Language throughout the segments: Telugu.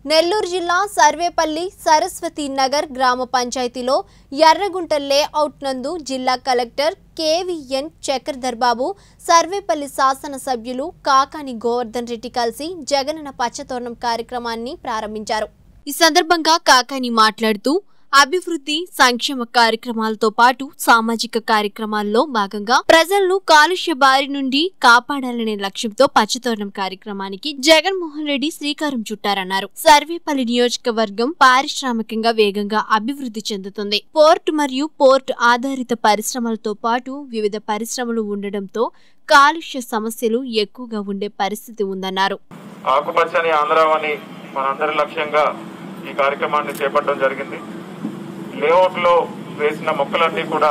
నెల్లూరు జిల్లా సర్వేపల్లి సరస్వతి నగర్ గ్రామ పంచాయతీలో ఎర్రగుంట లేఅవుట్ నందు జిల్లా కలెక్టర్ కేవీఎన్ చక్రధర్ బాబు సర్వేపల్లి శాసనసభ్యులు కాకాని గోవర్ధన్ రెడ్డి కలిసి జగనన్న పచ్చతోరణం కార్యక్రమాన్ని ప్రారంభించారు ఈ సందర్భంగా కాకాని మాట్లాడుతూ అభివృద్ధి సంక్షేమ కార్యక్రమాలతో పాటు సామాజిక కార్యక్రమాల్లో భాగంగా ప్రజలను కాలుష్య బారి నుండి కాపాడాలనే లక్ష్యంతో పచ్చతోరణం కార్యక్రమానికి జగన్మోహన్ రెడ్డి శ్రీకారం చుట్టారన్నారు సర్వేపల్లి నియోజకవర్గం పారిశ్రామికంగా వేగంగా అభివృద్ధి చెందుతుంది పోర్ట్ మరియు పోర్ట్ ఆధారిత పరిశ్రమలతో పాటు వివిధ పరిశ్రమలు ఉండడంతో కాలుష్య సమస్యలు ఎక్కువగా ఉండే పరిస్థితి ఉందన్నారు ఆకుపచ్చని ఆంధ్రావని మనందరి లక్ష్యంగా ఈ కార్యక్రమాన్ని చేపట్టడం జరిగింది లేఅవుట్ లో వేసిన మొక్కలన్నీ కూడా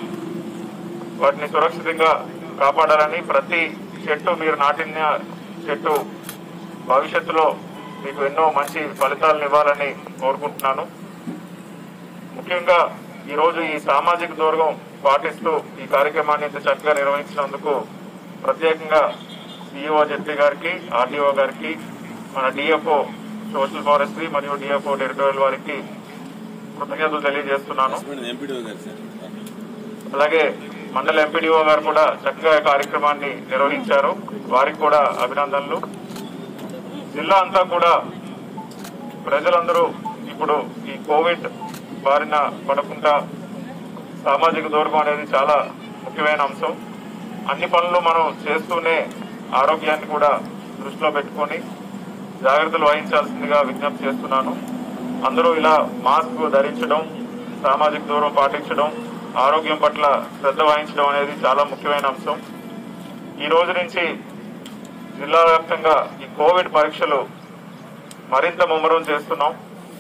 వాటిని సురక్షితంగా కాపాడాలని ప్రతి చెట్టు మీరు నాటిన చెట్టు భవిష్యత్తులో మీకు ఎన్నో మంచి ఫలితాలను ఇవ్వాలని కోరుకుంటున్నాను ముఖ్యంగా ఈరోజు ఈ సామాజిక దూరం పాటిస్తూ ఈ కార్యక్రమాన్ని ఇంత చక్కగా నిర్వహించినందుకు ప్రత్యేకంగా సిఇఓ జెడ్పీ గారికి ఆర్డీఓ గారికి మన డిఎఫ్ఓ సోషల్ ఫారెస్ట్రీ మరియు డిఎఫ్ఓ టెరిటోరియల్ వారికి కృతజ్ఞతలు తెలియజేస్తున్నాను ఎంపీడీఓ గారు సార్ అలాగే మండల ఎంపీడీఓ గారు కూడా చక్కగా ఈ కార్యక్రమాన్ని నిర్వహించారు వారికి కూడా అభినందనలు జిల్లా అంతా కూడా ప్రజలందరూ ఇప్పుడు ఈ కోవిడ్ బారిన పడకుండా సామాజిక దూరం అనేది చాలా ముఖ్యమైన అంశం అన్ని పనులు మనం చేస్తూనే ఆరోగ్యాన్ని కూడా దృష్టిలో పెట్టుకొని జాగ్రత్తలు వహించాల్సిందిగా విజ్ఞప్తి చేస్తున్నాను అందరూ ఇలా మాస్క్ ధరించడం సామాజిక దూరం పాటించడం ఆరోగ్యం పట్ల శ్రద్ధ వహించడం అనేది చాలా ముఖ్యమైన అంశం ఈ రోజు నుంచి జిల్లా వ్యాప్తంగా ఈ కోవిడ్ పరీక్షలు మరింత ముమ్మరం చేస్తున్నాం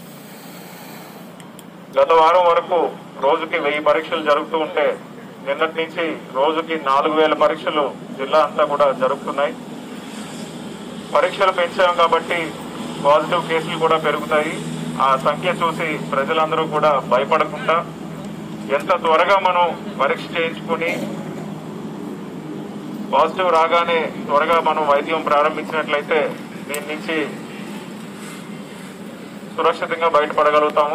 గత వారం వరకు రోజుకి వెయ్యి పరీక్షలు జరుగుతూ ఉంటే నిన్నటి నుంచి రోజుకి నాలుగు వేల పరీక్షలు జిల్లా అంతా కూడా జరుగుతున్నాయి పరీక్షలు పెంచాం కాబట్టి పాజిటివ్ కేసులు కూడా పెరుగుతాయి ఆ సంఖ్య చూసి ప్రజలందరూ కూడా భయపడకుండా ఎంత త్వరగా మనం పరీక్ష చేయించుకుని పాజిటివ్ రాగానే త్వరగా మనం వైద్యం ప్రారంభించినట్లయితే దీని నుంచి సురక్షితంగా బయటపడగలుగుతాము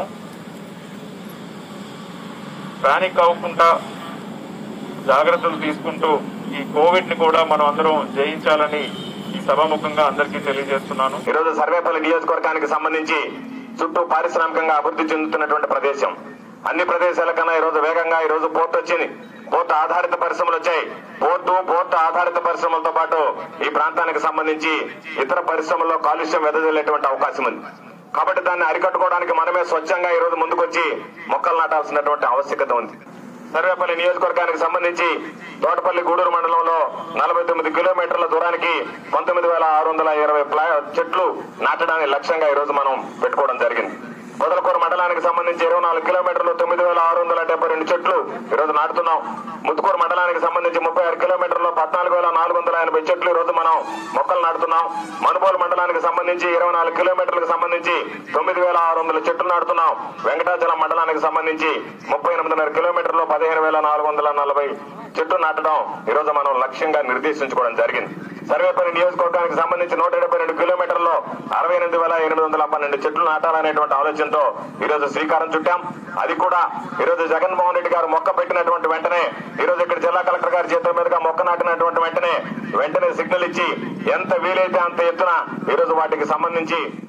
పానిక్ అవ్వకుండా జాగ్రత్తలు తీసుకుంటూ ఈ కోవిడ్ ని కూడా మనం అందరం జయించాలని ఈ సభాముఖంగా అందరికీ తెలియజేస్తున్నాను ఈరోజు సర్వేపల్లి నియోజకవర్గానికి సంబంధించి చుట్టూ పారిశ్రామికంగా అభివృద్ధి చెందుతున్నటువంటి ప్రదేశం అన్ని ప్రదేశాల కన్నా ఈ రోజు వేగంగా ఈ రోజు పోర్ట్ వచ్చింది పోర్ట్ ఆధారిత పరిశ్రమలు వచ్చాయి పోర్టు పోర్ట్ ఆధారిత పరిశ్రమలతో పాటు ఈ ప్రాంతానికి సంబంధించి ఇతర పరిశ్రమల్లో కాలుష్యం వెదజల్లేటువంటి అవకాశం ఉంది కాబట్టి దాన్ని అరికట్టుకోవడానికి మనమే స్వచ్ఛంగా ఈ రోజు ముందుకొచ్చి మొక్కలు నాటాల్సినటువంటి ఆవశ్యకత ఉంది సర్వేపల్లి నియోజకవర్గానికి సంబంధించి తోటపల్లి గూడూరు మండలంలో నలభై తొమ్మిది కిలోమీటర్ల దూరానికి పంతొమ్మిది వేల ఆరు వందల ఇరవై ప్లా- చెట్లు నాటడానికి లక్ష్యంగా ఈ రోజు మనం పెట్టుకోవడం జరిగింది పొదలకూరు మండలానికి సంబంధించి ఇరవై నాలుగు కిలోమీటర్లు తొమ్మిది వేల ఆరు వందల డెబ్బై రెండు చెట్లు ఈ రోజు నాటుతున్నాం ముత్తుకూరు మండలానికి సంబంధించి ముప్పై ఆరు కిలోమీటర్లు పద్నాలుగు వేల నాలుగు వందల ఎనభై చెట్లు ఈ రోజు మనం మొక్కలు నాటుతున్నాం మనుబోలు మండలానికి సంబంధించి ఇరవై నాలుగు కిలోమీటర్లకు సంబంధించి తొమ్మిది వేల ఆరు వందల చెట్లు నాటుతున్నాం వెంకటాచలం మండలానికి సంబంధించి ముప్పై ఎనిమిదిన్నర కిలోమీటర్లు పదిహేను వేల నాలుగు వందల నలభై చెట్లు నాటడం ఈ రోజు మనం లక్ష్యంగా నిర్దేశించుకోవడం జరిగింది సర్వేపల్లి నియోజకవర్గానికి సంబంధించి నూట డెబ్బై రెండు కిలోమీటర్లో అరవై ఎనిమిది వేల ఎనిమిది వందల పన్నెండు చెట్లు నాటాలనేటువంటి ఆలోచనతో ఈ రోజు శ్రీకారం చుట్టాం అది కూడా ఈ రోజు జగన్మోహన్ రెడ్డి గారు మొక్క పెట్టినటువంటి వెంటనే ఈ రోజు ఇక్కడ జిల్లా కలెక్టర్ గారి చేతుల మీదుగా మొక్క నాటినటువంటి వెంటనే వెంటనే సిగ్నల్ ఇచ్చి ఎంత వీలైతే అంత ఎత్తున ఈ రోజు వాటికి సంబంధించి